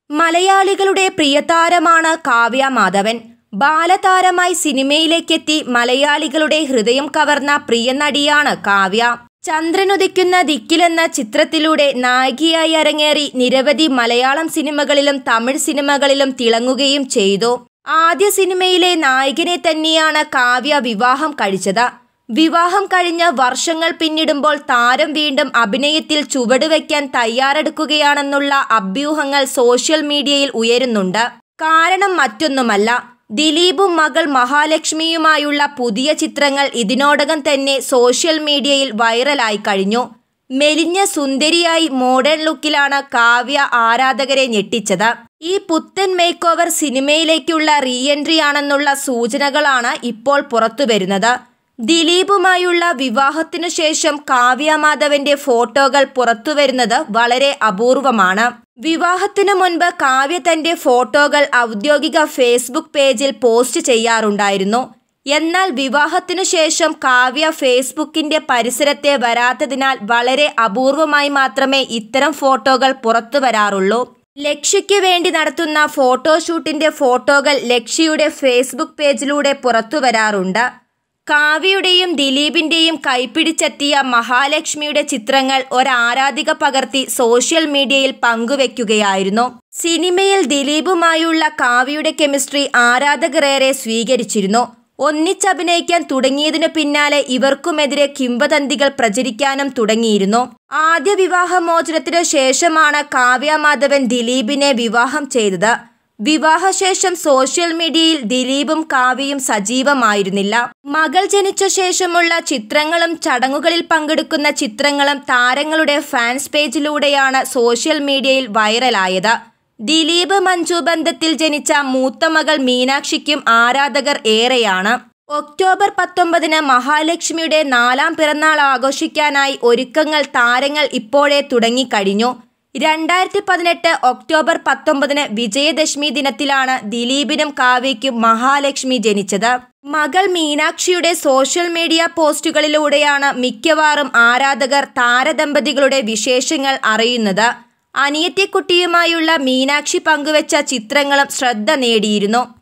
മലയാളികളുടെ പ്രിയതാരമാണ് കാവ്യ മാധവൻ ബാലതാരമായി സിനിമയിലേക്കെത്തി മലയാളികളുടെ ഹൃദയം കവർന്ന പ്രിയ നടിയാണ് കാവ്യ ചന്ദ്രനുദിക്കുന്ന ദിക്കിലെന്ന ചിത്രത്തിലൂടെ നായികയായി അരങ്ങേറി നിരവധി മലയാളം സിനിമകളിലും തമിഴ് സിനിമകളിലും തിളങ്ങുകയും ചെയ്തു ആദ്യ സിനിമയിലെ നായകനെ തന്നെയാണ് കാവ്യ വിവാഹം കഴിച്ചത് വിവാഹം കഴിഞ്ഞ് വർഷങ്ങൾ പിന്നിടുമ്പോൾ താരം വീണ്ടും അഭിനയത്തിൽ ചുവടുവെക്കാൻ തയ്യാറെടുക്കുകയാണെന്നുള്ള അഭ്യൂഹങ്ങൾ സോഷ്യൽ മീഡിയയിൽ ഉയരുന്നുണ്ട് കാരണം മറ്റൊന്നുമല്ല ദിലീപും മകൾ മഹാലക്ഷ്മിയുമായുള്ള പുതിയ ചിത്രങ്ങൾ ഇതിനോടകം തന്നെ സോഷ്യൽ മീഡിയയിൽ വൈറലായി കഴിഞ്ഞു മെലിഞ്ഞ സുന്ദരിയായി മോഡേൺ ലുക്കിലാണ് കാവ്യ ആരാധകരെ ഞെട്ടിച്ചത് ഈ പുത്തൻ മേക്ക് ഓവർ സിനിമയിലേക്കുള്ള റീ എൻട്രി ആണെന്നുള്ള സൂചനകളാണ് ഇപ്പോൾ പുറത്തുവരുന്നത് ദിലീപുമായുള്ള വിവാഹത്തിനു ശേഷം കാവ്യ മാധവന്റെ ഫോട്ടോകൾ പുറത്തുവരുന്നത് വളരെ അപൂർവമാണ് വിവാഹത്തിനു മുൻപ് കാവ്യ തന്റെ ഫോട്ടോകൾ ഔദ്യോഗിക ഫേസ്ബുക്ക് പേജിൽ പോസ്റ്റ് ചെയ്യാറുണ്ടായിരുന്നു എന്നാൽ വിവാഹത്തിനു ശേഷം കാവ്യ ഫേസ്ബുക്കിന്റെ പരിസരത്തെ വരാത്തതിനാൽ വളരെ അപൂർവമായി മാത്രമേ ഇത്തരം ഫോട്ടോകൾ പുറത്തു വരാറുള്ളൂ ലക്ഷ്യയ്ക്ക് വേണ്ടി നടത്തുന്ന ഫോട്ടോഷൂട്ടിന്റെ ഫോട്ടോകൾ ലക്ഷ്യയുടെ ഫേസ്ബുക്ക് പേജിലൂടെ പുറത്തു വരാറുണ്ട് കാവ്യയുടെയും ദിലീപിന്റെയും കൈപ്പിടിച്ചെത്തിയ മഹാലക്ഷ്മിയുടെ ചിത്രങ്ങൾ ഒരാരാധിക പകർത്തി സോഷ്യൽ മീഡിയയിൽ പങ്കുവെക്കുകയായിരുന്നു സിനിമയിൽ ദിലീപുമായുള്ള കാവ്യയുടെ കെമിസ്ട്രി ആരാധകരേറെ സ്വീകരിച്ചിരുന്നു ഒന്നിച്ചഭിനയിക്കാൻ തുടങ്ങിയതിനു പിന്നാലെ ഇവർക്കുമെതിരെ കിംവദന്തികൾ പ്രചരിക്കാനും തുടങ്ങിയിരുന്നു ആദ്യ വിവാഹമോചനത്തിനു ശേഷമാണ് കാവ്യ മാധവൻ ദിലീപിനെ വിവാഹം ചെയ്തത് വിവാഹശേഷം സോഷ്യൽ മീഡിയയിൽ ദിലീപും കാവ്യയും സജീവമായിരുന്നില്ല മകൾ ജനിച്ച ശേഷമുള്ള ചിത്രങ്ങളും ചടങ്ങുകളിൽ പങ്കെടുക്കുന്ന ചിത്രങ്ങളും താരങ്ങളുടെ ഫാൻസ് പേജിലൂടെയാണ് സോഷ്യൽ മീഡിയയിൽ വൈറലായത് ദിലീപ് മഞ്ജു ബന്ധത്തിൽ ജനിച്ച മൂത്ത മകൾ മീനാക്ഷിക്കും ആരാധകർ ഏറെയാണ് ഒക്ടോബർ പത്തൊമ്പതിന് മഹാലക്ഷ്മിയുടെ നാലാം പിറന്നാൾ ആഘോഷിക്കാനായി ഒരുക്കങ്ങൾ താരങ്ങൾ ഇപ്പോഴേ തുടങ്ങിക്കഴിഞ്ഞു രണ്ടായിരത്തി പതിനെട്ട് ഒക്ടോബർ പത്തൊമ്പതിന് വിജയദശമി ദിനത്തിലാണ് ദിലീപിനും കാവ്യയ്ക്കും മഹാലക്ഷ്മി ജനിച്ചത് മകൾ മീനാക്ഷിയുടെ സോഷ്യൽ മീഡിയ പോസ്റ്റുകളിലൂടെയാണ് മിക്കവാറും ആരാധകർ താരദമ്പതികളുടെ വിശേഷങ്ങൾ അറിയുന്നത് അനിയത്തിക്കുട്ടിയുമായുള്ള മീനാക്ഷി പങ്കുവച്ച ചിത്രങ്ങളും ശ്രദ്ധ നേടിയിരുന്നു